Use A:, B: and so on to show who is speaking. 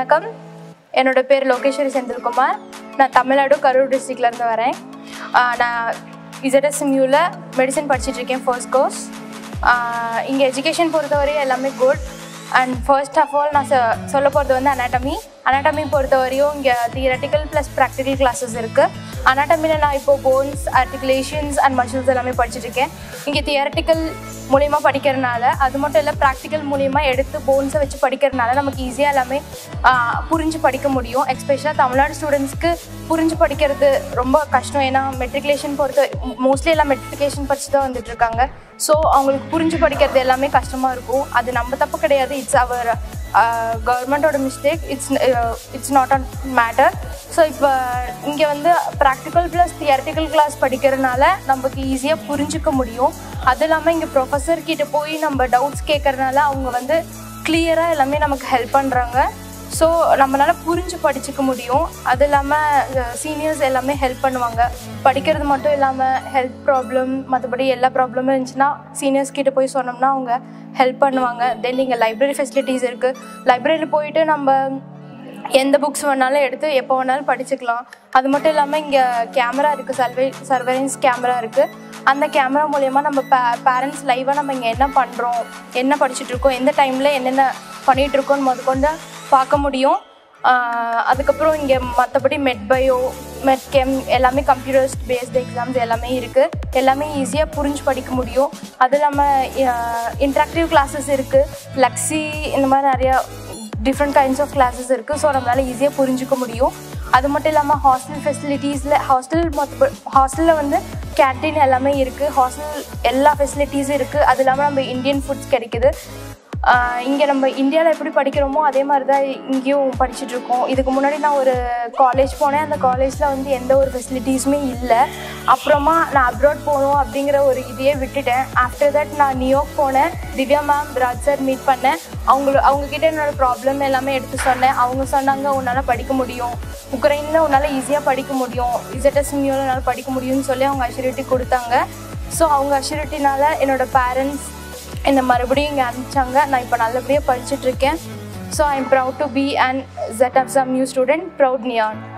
A: வணக்கம் என்னோட பேர் லோகேஸ்வரி செந்தில்குமார் நான் தமிழ்நாடு கரூர் டிஸ்ட்ரிக்ட்லேருந்து வரேன் ஆஹ் நான் இசடஸ்எம்யூவில் மெடிசன் படிச்சுட்டு இருக்கேன் ஃபர்ஸ்ட் கோர்ஸ் இங்கே எஜுகேஷன் பொறுத்தவரையும் எல்லாமே good and first of all நான் சொ- சொல்ல போகிறது வந்து அனாட்டமி அனாட்டமி பொறுத்தவரையும் இங்கே தியரட்டிக்கல் ப்ளஸ் ப்ராக்டிக்கல் கிளாஸஸ் இருக்குது அனாட்டமியில் நான் இப்போ போன்ஸ் ஆர்டிகுலேஷன்ஸ் அண்ட் மசில்ஸ் எல்லாமே படிச்சுட்டு இருக்கேன் இங்கே தியரட்டிக்கல் மூலியமாக படிக்கிறதுனால அது மட்டும் இல்லை ப்ராக்டிக்கல் மூலியமாக எடுத்து போன்ஸை வச்சு படிக்கிறதுனால நமக்கு ஈஸியாக எல்லாமே ஆஹ், புரிஞ்சு படிக்க முடியும் எஸ்பெஷலாக தமிழ்நாடு ஸ்டூடெண்ட்ஸ்க்கு புரிஞ்சு படிக்கிறது ரொம்ப கஷ்டம் ஏன்னா மெட்ரிகுலேஷன் பொறுத்த மோஸ்ட்லி எல்லாம் மெட்ரிகுலேஷன் படிச்சு தான் வந்துட்டு இருக்காங்க ஸோ அவங்களுக்கு புரிஞ்சு படிக்கிறது எல்லாமே கஷ்டமாக இருக்கும் அது நம்ம தப்பு கிடையாது இட்ஸ் அவர் கவர்மெண்ட்டோட mistake it's it's not a matter so இப்போ இங்கே வந்து ப்ராக்டிக்கல் ப்ளஸ் தியரட்டிக்கல் கிளாஸ் படிக்கிறதுனால நமக்கு ஈஸியாக புரிஞ்சுக்க முடியும் அது இல்லாமல் இங்கே ப்ரொஃபஸர் கிட்ட போய் நம்ம டவுட்ஸ் கேட்கறதுனால அவங்க வந்து கிளியராக எல்லாமே நமக்கு ஹெல்ப் பண்ணுறாங்க ஸோ நம்மளால புரிஞ்சு படிச்சுக்க முடியும் அது இல்லாமல் சீனியர்ஸ் எல்லாமே ஹெல்ப் பண்ணுவாங்க படிக்கிறது மட்டும் இல்லாமல் ஹெல்த் ப்ராப்ளம் மற்றபடி எல்லா ப்ராப்ளமும் இருந்துச்சுன்னா சீனியர்ஸ் கிட்ட போய் சொன்னோம்னா அவங்க ஹெல்ப் பண்ணுவாங்க தென் இங்கே லைப்ரரி ஃபெசிலிட்டிஸ் இருக்குது லைப்ரரியில் போயிட்டு நம்ம எந்த புக்ஸ் வேணாலும் எடுத்து எப்போ வேணாலும் படிச்சுக்கலாம் அது மட்டும் இல்லாமல் இங்கே கேமரா இருக்குது சர்வே சர்வேலன்ஸ் கேமரா இருக்குது அந்த கேமரா மூலயமா நம்ம பே பேரண்ட்ஸ் லைவாக நம்ம இங்கே என்ன பண்ணுறோம் என்ன படிச்சுட்டு இருக்கோம் எந்த டைமில் என்னென்ன பண்ணிகிட்டு இருக்கோம்னு முதற்கொண்டு பார்க்க முடியும் ஆஹ் அதுக்கப்புறம் இங்கே மற்றபடி மெட்பயோ மெட்கெம் எல்லாமே கம்ப்யூட்டர்ஸ் பேஸ்டு எக்ஸாம்ஸ் எல்லாமே இருக்குது எல்லாமே ஈஸியாக புரிஞ்சு படிக்க முடியும் அது இல்லாமல் இன்ட்ராக்டிவ் கிளாஸஸ் இருக்குது லக்ஸி இந்த மாதிரி நிறையா டிஃப்ரெண்ட் கைண்ட்ஸ் ஆஃப் கிளாஸஸ் இருக்குது ஸோ நம்மளால் ஈஸியாக புரிஞ்சுக்க முடியும் அது மட்டும் இல்லாமல் ஹாஸ்டல் ஃபெசிலிட்டிஸில் ஹாஸ்டல் மொத்த ஹாஸ்டலில் வந்து கேன்டீன் எல்லாமே இருக்குது ஹாஸ்டல் எல்லா ஃபெசிலிட்டிஸும் இருக்குது அது இல்லாமல் நம்ம இந்தியன் ஃபுட்ஸ் கிடைக்குது இங்கே நம்ம இந்தியாவில் எப்படி படிக்கிறோமோ அதே மாதிரி தான் இங்கேயும் படிச்சுட்டு இருக்கோம் இதுக்கு முன்னாடி நான் ஒரு காலேஜ் போனேன் அந்த காலேஜில் வந்து எந்த ஒரு ஃபெசிலிட்டிஸுமே இல்லை அப்புறமா நான் அப்ராட் போகணும் அப்படிங்கிற ஒரு இதையே விட்டுட்டேன் ஆஃப்டர் தட் நான் நியூயார்க் போனேன் Divya ma'am Raj sir meet பண்ணேன் அவங்கள அவங்கக்கிட்ட என்னோட ப்ராப்ளம் எல்லாமே எடுத்து சொன்னேன் அவங்க சொன்னாங்க உன்னால் படிக்க முடியும் உக்ரைனில் உன்னால் ஈஸியாக படிக்க முடியும் இசட்டஸ் மியூவில் உன்னால் படிக்க முடியும்னு சொல்லி அவங்க அஷ்யூரிட்டி கொடுத்தாங்க ஸோ அவங்க அஷ்யூரிட்டினால என்னோட பேரண்ட்ஸ் என்னை மறுபடியும் இங்கே அனுப்பிச்சாங்க நான் இப்போ நல்லபடியாக படிச்சுட்டு இருக்கேன் so I am proud to be and jet of some new student proud neon